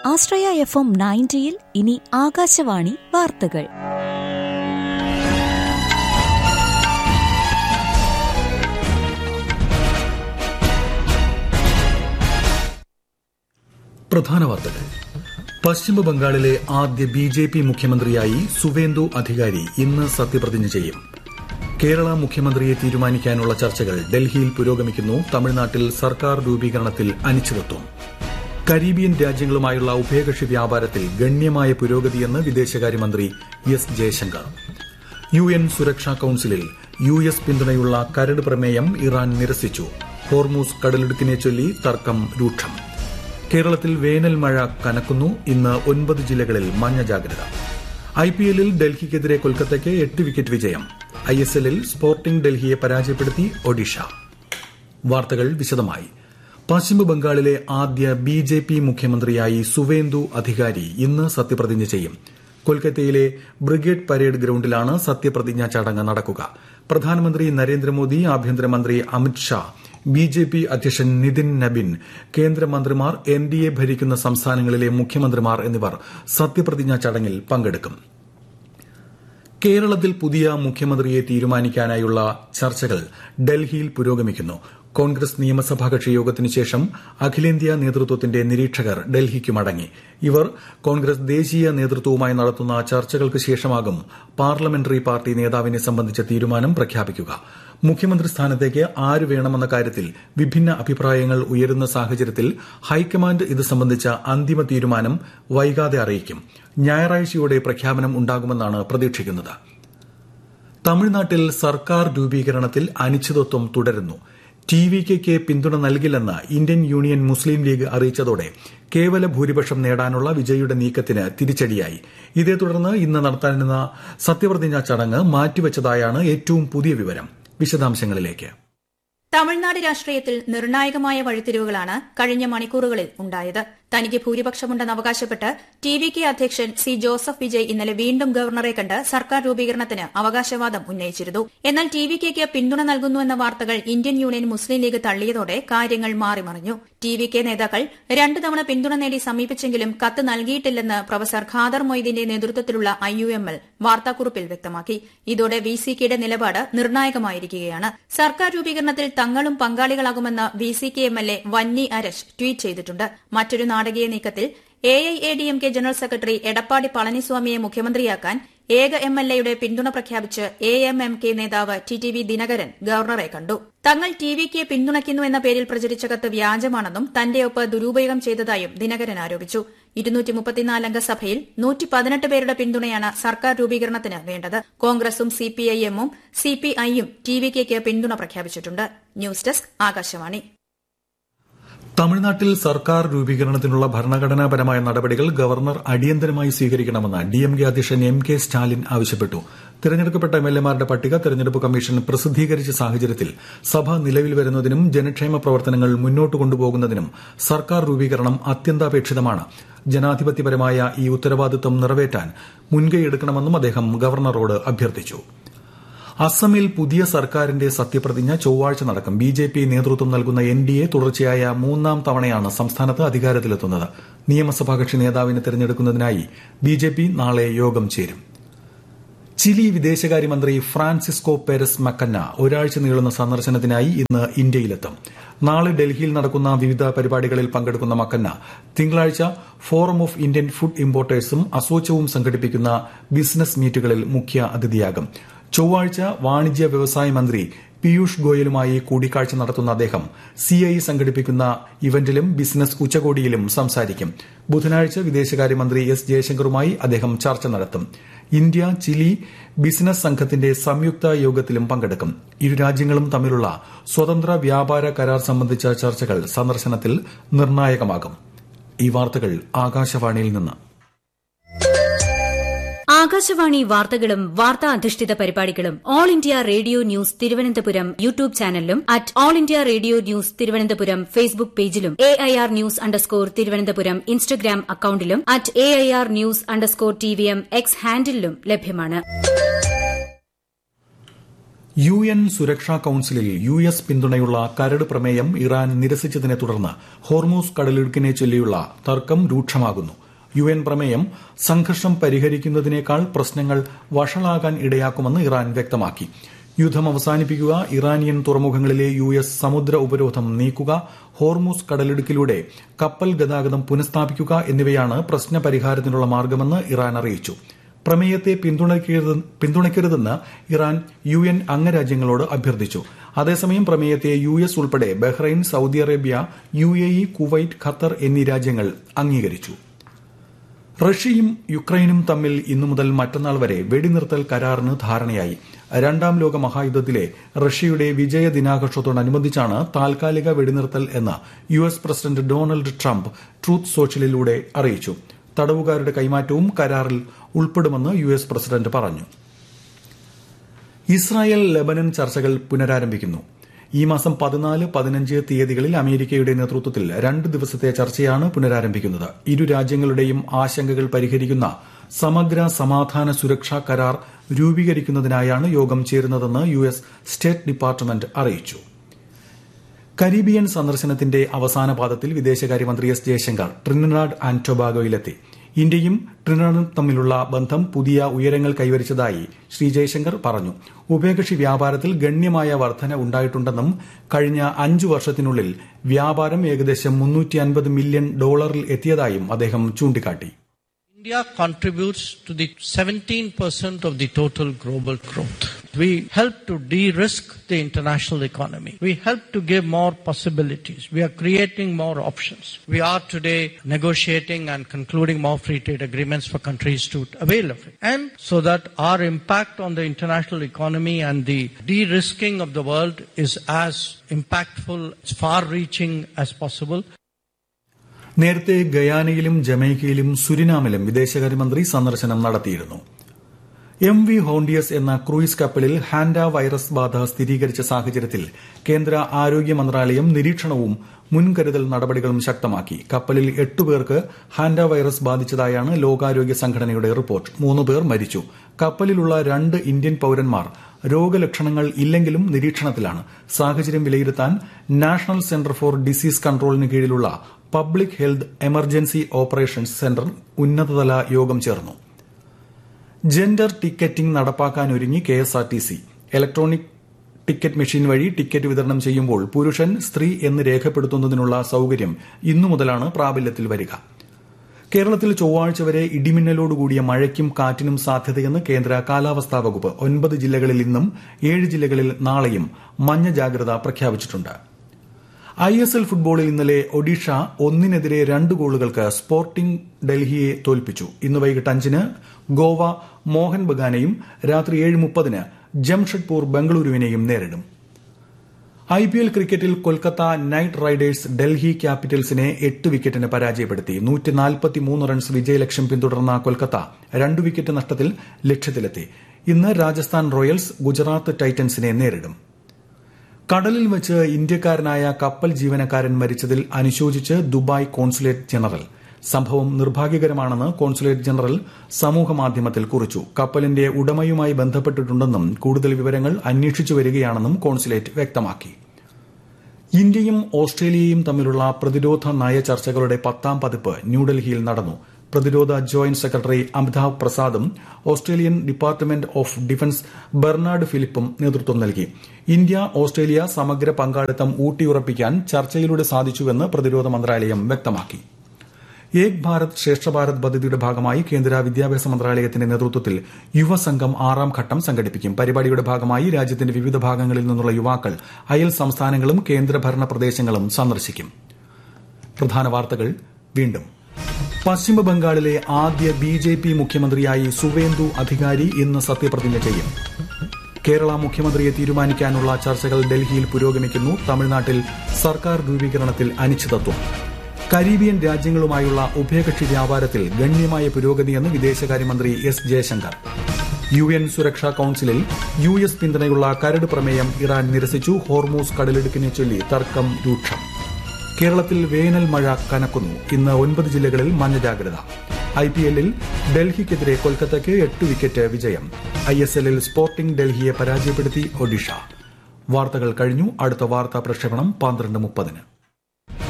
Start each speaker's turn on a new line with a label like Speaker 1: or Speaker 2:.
Speaker 1: ആശ്രയ F M നയൻറ്റിയിൽ ഇനി ആകാശവാണി വാർത്തകൾ
Speaker 2: പ്രധാന വാർത്തകൾ പശ്ചിമ ബംഗാളിലെ ആദ്യ ബി ജെ പി മുഖ്യമന്ത്രിയായി സുവേന്ദു അധികാരി ഇന്ന് സത്യപ്രതിജ്ഞ ചെയ്യും കേരള മുഖ്യമന്ത്രിയെ തീരുമാനിക്കാനുള്ള ചർച്ചകൾ ഡൽഹിയിൽ പുരോഗമിക്കുന്നു തമിഴ്നാട്ടിൽ സർക്കാർ രൂപീകരണത്തിൽ അനിശ്ചിതത്വം കരീബിയൻ രാജ്യങ്ങളുമായുള്ള ഉഭയകക്ഷി വ്യാപാരത്തിൽ ഗണ്യമായ പുരോഗതിയെന്ന് വിദേശകാര്യമന്ത്രി എസ് ജയശങ്കർ യു എൻ സുരക്ഷാ കൌൺസിലിൽ യു എസ് പിന്തുണയുള്ള കരട് പ്രമേയം ഇറാൻ നിരസിച്ചു ഹോർമൂസ് കടലിടുക്കിനെ ചൊല്ലി തർക്കം രൂക്ഷം കേരളത്തിൽ വേനൽ മഴ കനക്കുന്നു ഇന്ന് ഒൻപത് ജില്ലകളിൽ മഞ്ഞ ജാഗ്രത ഐ പി എല്ലിൽ ഡൽഹിക്കെതിരെ കൊൽക്കത്തയ്ക്ക് എട്ട് വിക്കറ്റ് വിജയം ഐ എസ് എല്ലിൽ സ്പോർട്ടിംഗ് ഡൽഹിയെ പരാജയപ്പെടുത്തി ഒഡീഷ വാർത്തകൾ വിശദമായി പശ്ചിമ ബംഗാളിലെ ആദ്യ ബി ജെ പി മുഖ്യമന്ത്രിയായി സുവേന്ദു അധികാരി ഇന്ന് സത്യപ്രതിജ്ഞ ചെയ്യും കൊൽക്കത്തയിലെ ബ്രിഗേഡ് പരേഡ് ഗ്രൌണ്ടിലാണ് സത്യപ്രതിജ്ഞാ ചടങ്ങ് നടക്കുക പ്രധാനമന്ത്രി നരേന്ദ്രമോദി ആഭ്യന്തരമന്ത്രി Amit Shah B J P അധ്യക്ഷൻ നിതിൻ നബിൻ കേന്ദ്രമന്ത്രിമാർ എൻ ഡി എ ഭരിക്കുന്ന സംസ്ഥാനങ്ങളിലെ മുഖ്യമന്ത്രിമാർ എന്നിവർ സത്യപ്രതിജ്ഞാ ചടങ്ങിൽ പങ്കെടുക്കും കേരളത്തിൽ പുതിയ മുഖ്യമന്ത്രിയെ തീരുമാനിക്കാനായുള്ള ചർച്ചകൾ ഡൽഹിയിൽ പുരോഗമിക്കുന്നു കോൺഗ്രസ് നിയമസഭാ കക്ഷി യോഗത്തിനു ശേഷം അഖിലേന്ത്യാ നേതൃത്വത്തിന്റെ നിരീക്ഷകർ ഡൽഹിക്ക് മടങ്ങി ഇവർ കോൺഗ്രസ് ദേശീയ നേതൃത്വവുമായി നടത്തുന്ന ചർച്ചകൾക്ക് ശേഷമാകും പാർലമെന്ററി പാർട്ടി നേതാവിനെ സംബന്ധിച്ച തീരുമാനം പ്രഖ്യാപിക്കുക മുഖ്യമന്ത്രി സ്ഥാനത്തേക്ക് ആര് വേണമെന്ന കാര്യത്തിൽ വിഭിന്ന അഭിപ്രായങ്ങൾ ഉയരുന്ന സാഹചര്യത്തിൽ ഹൈക്കമാൻഡ് ഇത് സംബന്ധിച്ച അന്തിമ തീരുമാനം വൈകാതെ അറിയിക്കും ഞായറാഴ്ചയോടെ പ്രഖ്യാപനം ഉണ്ടാകുമെന്നാണ് പ്രതീക്ഷിക്കുന്നത് തമിഴ്നാട്ടിൽ സർക്കാർ രൂപീകരണത്തിൽ അനിശ്ചിതത്വം തുടരുന്നു ടി വി കെക്ക് പിന്തുണ നൽകില്ലെന്ന് ഇന്ത്യൻ യൂണിയൻ മുസ്ലിം ലീഗ് അറിയിച്ചതോടെ കേവല ഭൂരിപക്ഷം നേടാനുള്ള വിജയിയുടെ നീക്കത്തിന് തിരിച്ചടിയായി ഇതേ തുടർന്ന് ഇന്ന് നടത്താനിരുന്ന സത്യപ്രതിജ്ഞാ ചടങ്ങ് മാറ്റിവച്ചതായാണ് ഏറ്റവും പുതിയ വിവരം വിശദാംശങ്ങളിലേക്ക്
Speaker 3: തമിഴ്നാട് രാഷ്ട്രീയത്തിൽ നിർണായകമായ വഴിത്തിരിവുകളാണ് കഴിഞ്ഞ മണിക്കൂറുകളിൽ ഉണ്ടായത് തനിക്ക് ഭൂരിപക്ഷമുണ്ടെന്ന് അവകാശപ്പെട്ട് ടി വി കെ അധ്യക്ഷൻ സി ജോസഫ് വിജയ് ഇന്നലെ വീണ്ടും ഗവർണറെ കണ്ട് സർക്കാർ രൂപീകരണത്തിന് അവകാശവാദം ഉന്നയിച്ചിരുന്നു എന്നാൽ ടി വി കെക്ക് പിന്തുണ നൽകുന്നുവെന്ന വാർത്തകൾ ഇന്ത്യൻ യൂണിയൻ മുസ്ലിം ലീഗ് തള്ളിയതോടെ കാര്യങ്ങൾ മാറിമറിഞ്ഞു ടി വി കെ നേതാക്കൾ രണ്ടു തവണ പിന്തുണ നേടി സമീപിച്ചെങ്കിലും കത്ത് നൽകിയിട്ടില്ലെന്ന് പ്രൊഫസർ ഖാദർ മൊയ്തീന്റെ നേതൃത്വത്തിലുള്ള ഐ യു എം എൽ വാർത്താക്കുറിപ്പിൽ വ്യക്തമാക്കി ഇതോടെ വി സി കെയുടെ നിലപാട് നിർണായകമായിരിക്കുകയാണ് സർക്കാർ രൂപീകരണത്തിൽ തങ്ങളും പങ്കാളികളാകുമെന്ന് V C K M L A Vanni Arasu tweet ചെയ്തിട്ടുണ്ട് മറ്റൊരു നാടകീയ നീക്കത്തിൽ A I A D M K general secretary Edappadi പളനിസ്വാമിയെ മുഖ്യമന്ത്രിയാക്കാൻ ഏക എം എൽ എയുടെ പിന്തുണ പ്രഖ്യാപിച്ച് എ എം എം കെ നേതാവ് ടി ടി വി ദിനകരൻ ഗവർണറെ കണ്ടു തങ്ങൾ ടി വിക്ക് പിന്തുണയ്ക്കുന്നു എന്ന പേരിൽ പ്രചരിച്ച കത്ത് വ്യാജമാണെന്നും തന്റെ ഒപ്പ് ദുരുപയോഗം ചെയ്തതായും ദിനകരൻ ആരോപിച്ചു ഇരുന്നൂറ്റിമുപ്പത്തിനാലംഗ സഭയിൽ നൂറ്റി പതിനെട്ട് പേരുടെ പിന്തുണയാണ് സർക്കാർ രൂപീകരണത്തിന് വേണ്ടത് കോൺഗ്രസും സിപിഐഎമ്മും സിപിഐയും ടി വി കെക്ക് പിന്തുണ പ്രഖ്യാപിച്ചിട്ടുണ്ട് ന്യൂസ് ഡെസ്ക് ആകാശവാണി
Speaker 2: തമിഴ്നാട്ടിൽ സർക്കാർ രൂപീകരണത്തിനുള്ള ഭരണഘടനാപരമായ നടപടികൾ ഗവർണർ അടിയന്തരമായി സ്വീകരിക്കണമെന്ന് ഡിഎംകെ അധ്യക്ഷൻ എം കെ സ്റ്റാലിൻ ആവശ്യപ്പെട്ടു തെരഞ്ഞെടുക്കപ്പെട്ട എംഎൽഎമാരുടെ പട്ടിക തെരഞ്ഞെടുപ്പ് കമ്മീഷൻ പ്രസിദ്ധീകരിച്ച സാഹചര്യത്തിൽ സഭ നിലവിൽ വരുന്നതിനും ജനക്ഷേമ പ്രവർത്തനങ്ങൾ മുന്നോട്ട് കൊണ്ടുപോകുന്നതിനും സർക്കാർ രൂപീകരണം അത്യന്താപേക്ഷിതമാണ് ജനാധിപത്യപരമായ ഈ ഉത്തരവാദിത്വം നിറവേറ്റാൻ മുൻകൈയെടുക്കണമെന്നും അദ്ദേഹം ഗവർണറോട് അഭ്യർത്ഥിച്ചു അസമിൽ പുതിയ സർക്കാരിന്റെ സത്യപ്രതിജ്ഞ ചൊവ്വാഴ്ച നടക്കും ബി ജെ പി നേതൃത്വം നൽകുന്ന എൻ ഡി എ തുടർച്ചയായ മൂന്നാം തവണയാണ് സംസ്ഥാനത്ത് അധികാരത്തിലെത്തുന്നത് നിയമസഭാ കക്ഷി നേതാവിനെ തെരഞ്ഞെടുക്കുന്നതിനായി ബി ജെ പി നാളെ യോഗം ചേരും ചിലി വിദേശകാര്യമന്ത്രി ഫ്രാൻസിസ്കോ പെരസ് മക്കന്ന ഒരാഴ്ച നീളുന്ന സന്ദർശനത്തിനായി ഇന്ന് ഇന്ത്യയിലെത്തും നാളെ ഡൽഹിയിൽ നടക്കുന്ന വിവിധ പരിപാടികളിൽ പങ്കെടുക്കുന്ന മക്കന്ന തിങ്കളാഴ്ച ഫോറം ഓഫ് ഇന്ത്യൻ ഫുഡ് ഇമ്പോർട്ടേഴ്സും അസോച്ചവും സംഘടിപ്പിക്കുന്ന ബിസിനസ് മീറ്റുകളിൽ മുഖ്യ അതിഥിയാകും ചൊവ്വാഴ്ച വാണിജ്യ വ്യവസായ മന്ത്രി പീയൂഷ് ഗോയലുമായി കൂടിക്കാഴ്ച നടത്തുന്ന അദ്ദേഹം സിഐ സംഘടിപ്പിക്കുന്ന ഇവന്റിലും ബിസിനസ് ഉച്ചകോടിയിലും സംസാരിക്കും ബുധനാഴ്ച വിദേശകാര്യമന്ത്രി എസ് ജയശങ്കറുമായി അദ്ദേഹം ചർച്ച നടത്തും ഇന്ത്യ ചിലി ബിസിനസ് സംഘത്തിന്റെ സംയുക്ത യോഗത്തിലും പങ്കെടുക്കും ഇരു രാജ്യങ്ങളും തമ്മിലുള്ള സ്വതന്ത്ര വ്യാപാര കരാർ സംബന്ധിച്ച ചർച്ചകൾ സന്ദർശനത്തിൽ നിർണായകമാകും ഈ വാർത്തകൾ ആകാശവാണിയിൽ നിന്ന്
Speaker 4: ആകാശവാണി വാർത്തകളും വാർത്താ അധിഷ്ഠിത പരിപാടികളും All India Radio news Thiruvananthapuram YouTube ചാനലിലും at All India Radio news Thiruvananthapuram Facebook പേജിലും A I R news underscore Thiruvananthapuram Instagram അക്കൌണ്ടിലും at A I R news underscore T V M X ഹാൻഡിലും ലഭ്യമാണ്
Speaker 2: യു എൻ സുരക്ഷാ കൌൺസിലിൽ യു എസ് പിന്തുണയുള്ള കരട് പ്രമേയം ഇറാൻ നിരസിച്ചതിനെ തുടർന്ന് ഹോർമൂസ് കടലിടുക്കിനെ ചൊല്ലിയുള്ള തർക്കം രൂക്ഷമാകുന്നു യു എൻ പ്രമേയം സംഘർഷം പരിഹരിക്കുന്നതിനേക്കാൾ പ്രശ്നങ്ങൾ വഷളാകാൻ ഇടയാക്കുമെന്ന് ഇറാൻ വ്യക്തമാക്കി യുദ്ധം അവസാനിപ്പിക്കുക ഇറാനിയൻ തുറമുഖങ്ങളിലെ യു എസ് സമുദ്ര ഉപരോധം നീക്കുക ഹോർമൂസ് കടലിടുക്കിലൂടെ കപ്പൽ ഗതാഗതം പുനഃസ്ഥാപിക്കുക എന്നിവയാണ് പ്രശ്ന പരിഹാരത്തിനുള്ള മാർഗമെന്ന് ഇറാൻ അറിയിച്ചു പ്രമേയത്തെ പിന്തുണയ്ക്കരുതെന്ന് ഇറാൻ യു എൻ അംഗരാജ്യങ്ങളോട് അഭ്യർത്ഥിച്ചു അതേസമയം പ്രമേയത്തെ യു എസ് ഉൾപ്പെടെ Bahrain Saudi Arabia U A E Kuwait Qatar എന്നീ രാജ്യങ്ങൾ അംഗീകരിച്ചു റഷ്യയും യുക്രൈനും തമ്മിൽ ഇന്നു മുതൽ മറ്റന്നാൾ വരെ വെടിനിർത്തൽ കരാറിന് ധാരണയായി രണ്ടാം ലോക മഹായുദ്ധത്തിലെ റഷ്യയുടെ വിജയ ദിനാഘോഷത്തോടനുബന്ധിച്ചാണ് താൽക്കാലിക വെടിനിർത്തൽ എന്ന് U S president Donald Trump Truth സോഷ്യലിലൂടെ അറിയിച്ചു തടവുകാരുടെ കൈമാറ്റവും കരാറിൽ ഉൾപ്പെടുമെന്ന് യു എസ് പ്രസിഡന്റ് പറഞ്ഞു ഇസ്രായേൽ ലബനൻ ചർച്ചകൾ പുനരാരംഭിക്കുന്നു ഈ മാസം പതിനാല് പതിനഞ്ച് തീയതികളിൽ അമേരിക്കയുടെ നേതൃത്വത്തിൽ രണ്ട് ദിവസത്തെ ചർച്ചയാണ് പുനരാരംഭിക്കുന്നത് ഇരു രാജ്യങ്ങളുടെയും ആശങ്കകൾ പരിഹരിക്കുന്ന സമഗ്ര സമാധാന സുരക്ഷാ കരാർ രൂപീകരിക്കുന്നതിനായാണ് യോഗം ചേരുന്നതെന്ന് യു എസ് സ്റ്റേറ്റ് ഡിപ്പാർട്ട്മെന്റ് അറിയിച്ചു കരീബിയൻ സന്ദർശനത്തിന്റെ അവസാന പാദത്തിൽ വിദേശകാര്യമന്ത്രി എസ് ജയശങ്കർ ട്രിനിഡാഡ് ആൻഡ് ടൊബാഗോയിലെത്തി ഇന്ത്യയും ട്രിനിഡാഡും തമ്മിലുള്ള ബന്ധം പുതിയ ഉയരങ്ങൾ കൈവരിച്ചതായി ശ്രീ ജയശങ്കർ പറഞ്ഞു ഉഭയകക്ഷി വ്യാപാരത്തിൽ ഗണ്യമായ വർധന ഉണ്ടായിട്ടുണ്ടെന്നും കഴിഞ്ഞ അഞ്ചു വർഷത്തിനുള്ളിൽ വ്യാപാരം ഏകദേശം മുന്നൂറ്റി മില്യൺ ഡോളറിൽ എത്തിയതായും അദ്ദേഹം ചൂണ്ടിക്കാട്ടി
Speaker 5: India contributes to the 17% of the total global growth. We help to de-risk the international economy. We help to give more possibilities. We are creating more options. We are today negotiating and concluding more free trade agreements for countries to avail of it. And so that our impact on the international economy and the de-risking of the world is as impactful, as far-reaching as possible.
Speaker 2: നേരത്തെ ഗയാനയിലും ജമൈക്കയിലും സുരിനാമിലും വിദേശകാര്യമന്ത്രി സന്ദർശനം നടത്തിയിരുന്നു M V Hondius എന്ന cruise കപ്പലിൽ hanta virus ബാധ സ്ഥിരീകരിച്ച സാഹചര്യത്തിൽ കേന്ദ്ര ആരോഗ്യ മന്ത്രാലയം നിരീക്ഷണവും മുൻകരുതൽ നടപടികളും ശക്തമാക്കി കപ്പലിൽ എട്ടുപേർക്ക് ഹാൻഡ വൈറസ് ബാധിച്ചതായാണ് ലോകാരോഗ്യ സംഘടനയുടെ റിപ്പോർട്ട് മൂന്നുപേർ മരിച്ചു കപ്പലിലുള്ള രണ്ട് ഇന്ത്യൻ പൌരന്മാർ രോഗലക്ഷണങ്ങൾ ഇല്ലെങ്കിലും നിരീക്ഷണത്തിലാണ് സാഹചര്യം വിലയിരുത്താൻ നാഷണൽ സെന്റർ ഫോർ ഡിസീസ് കൺട്രോളിന് കീഴിലുള്ള public health emergency operations centre ഉന്നതതല യോഗം ചേർന്നു ജെൻഡർ ടിക്കറ്റിംഗ് നടപ്പാക്കാനൊരുങ്ങി കെഎസ്ആർടിസി ഇലക്ട്രോണിക് ടിക്കറ്റ് മെഷീൻ വഴി ടിക്കറ്റ് വിതരണം ചെയ്യുമ്പോൾ പുരുഷൻ സ്ത്രീ എന്ന് രേഖപ്പെടുത്തുന്നതിനുള്ള സൌകര്യം ഇന്നു മുതലാണ് പ്രാബല്യത്തിൽ വരിക കേരളത്തിൽ ചൊവ്വാഴ്ച വരെ ഇടിമിന്നലോടുകൂടിയ മഴയ്ക്കും കാറ്റിനും സാധ്യതയെന്ന് കേന്ദ്ര കാലാവസ്ഥാ വകുപ്പ് ഒൻപത് ജില്ലകളിൽ ഇന്നും ഏഴ് ജില്ലകളിൽ നാളെയും മഞ്ഞ ജാഗ്രത പ്രഖ്യാപിച്ചിട്ടുണ്ട് ഐ എസ് എൽ ഫുട്ബോളിൽ ഇന്നലെ ഒഡീഷ ഒന്നിനെതിരെ രണ്ട് ഗോളുകൾക്ക് സ്പോർട്ടിംഗ് ഡൽഹിയെ തോൽപ്പിച്ചു ഇന്ന് വൈകിട്ട് അഞ്ചിന് ഗോവ മോഹൻ ബഗാനെയും രാത്രി ഏഴ് മുപ്പതിന് ജംഷഡ്പൂർ ബംഗളൂരുവിനെയും നേരിടും ഐ പി എൽ ക്രിക്കറ്റിൽ കൊൽക്കത്ത നൈറ്റ് റൈഡേഴ്സ് ഡൽഹി ക്യാപിറ്റൽസിനെ എട്ട് വിക്കറ്റിന് പരാജയപ്പെടുത്തി റൺസ് വിജയലക്ഷ്യം പിന്തുടർന്ന കൊൽക്കത്ത രണ്ട് വിക്കറ്റ് നഷ്ടത്തിൽ ലക്ഷ്യത്തിലെത്തി ഇന്ന് രാജസ്ഥാൻ റോയൽസ് ഗുജറാത്ത് ടൈറ്റൻസിനെ നേരിടും കടലിൽ വെച്ച് ഇന്ത്യക്കാരനായ കപ്പൽ ജീവനക്കാരൻ മരിച്ചതിൽ അനുശോചിച്ച് ദുബായ് കോൺസുലേറ്റ് ജനറൽ സംഭവം നിർഭാഗ്യകരമാണെന്ന് കോൺസുലേറ്റ് ജനറൽ സമൂഹമാധ്യമത്തിൽ കുറിച്ചു കപ്പലിന്റെ ഉടമയുമായി ബന്ധപ്പെട്ടിട്ടുണ്ടെന്നും കൂടുതൽ വിവരങ്ങൾ അന്വേഷിച്ചു വരികയാണെന്നും കോൺസുലേറ്റ് വ്യക്തമാക്കി ഇന്ത്യയും ഓസ്ട്രേലിയയും തമ്മിലുള്ള പ്രതിരോധ നയ ചർച്ചകളുടെ പത്താം പതിപ്പ് ന്യൂഡൽഹിയിൽ നടന്നു പ്രതിരോധ ജോയിന്റ് സെക്രട്ടറി അമിതാഭ് പ്രസാദും Australian department of defence Bernard ഫിലിപ്പും നേതൃത്വം നൽകി ഇന്ത്യ ഓസ്ട്രേലിയ സമഗ്ര പങ്കാളിത്തം ഊട്ടിയുറപ്പിക്കാൻ ചർച്ചയിലൂടെ സാധിച്ചുവെന്ന് പ്രതിരോധ മന്ത്രാലയം വ്യക്തമാക്കി ഏക് ഭാരത് ശ്രേഷ്ഠ ഭാരത് പദ്ധതിയുടെ ഭാഗമായി കേന്ദ്ര വിദ്യാഭ്യാസ മന്ത്രാലയത്തിന്റെ നേതൃത്വത്തിൽ യുവസംഘം ആറാം ഘട്ടം സംഘടിപ്പിക്കും പരിപാടിയുടെ ഭാഗമായി രാജ്യത്തിന്റെ വിവിധ ഭാഗങ്ങളിൽ നിന്നുള്ള യുവാക്കൾ അയൽ സംസ്ഥാനങ്ങളും കേന്ദ്രഭരണ പ്രദേശങ്ങളും സന്ദർശിക്കും പ്രധാന വാർത്തകൾ വീണ്ടും പശ്ചിമ ബംഗാളിലെ ആദ്യ ബി ജെ പി മുഖ്യമന്ത്രിയായി സുവേന്ദു അധികാരി ഇന്ന് സത്യപ്രതിജ്ഞ ചെയ്യും കേരള മുഖ്യമന്ത്രിയെ തീരുമാനിക്കാനുള്ള ചർച്ചകൾ ഡൽഹിയിൽ പുരോഗമിക്കുന്നു തമിഴ്നാട്ടിൽ സർക്കാർ രൂപീകരണത്തിൽ അനിശ്ചിതത്വം കരീബിയൻ രാജ്യങ്ങളുമായുള്ള ഉഭയകക്ഷി വ്യാപാരത്തിൽ ഗണ്യമായ പുരോഗതിയെന്ന് വിദേശകാര്യമന്ത്രി എസ് ജയശങ്കർ യു എൻ സുരക്ഷാ കൌൺസിലിൽ യു എസ് പിന്തുണയുള്ള കരട് പ്രമേയം ഇറാൻ നിരസിച്ചു ഹോർമൂസ് കടലിടുക്കിനെ ചൊല്ലി തർക്കം രൂക്ഷം കേരളത്തിൽ വേനൽ മഴ കനക്കുന്നു ഇന്ന് ഒൻപത് ജില്ലകളിൽ മഞ്ഞ ജാഗ്രത ഐ പി എല്ലിൽ ഡൽഹിക്കെതിരെ കൊൽക്കത്തയ്ക്ക് എട്ട് വിക്കറ്റ് വിജയം ഐ എസ് എല്ലിൽ സ്പോർട്ടിംഗ് ഡൽഹിയെ പരാജയപ്പെടുത്തി ഒഡീഷ വാർത്തകൾ കഴിഞ്ഞു അടുത്ത വാർത്താ പ്രക്ഷേപണം പന്ത്രണ്ട് മുപ്പതിന്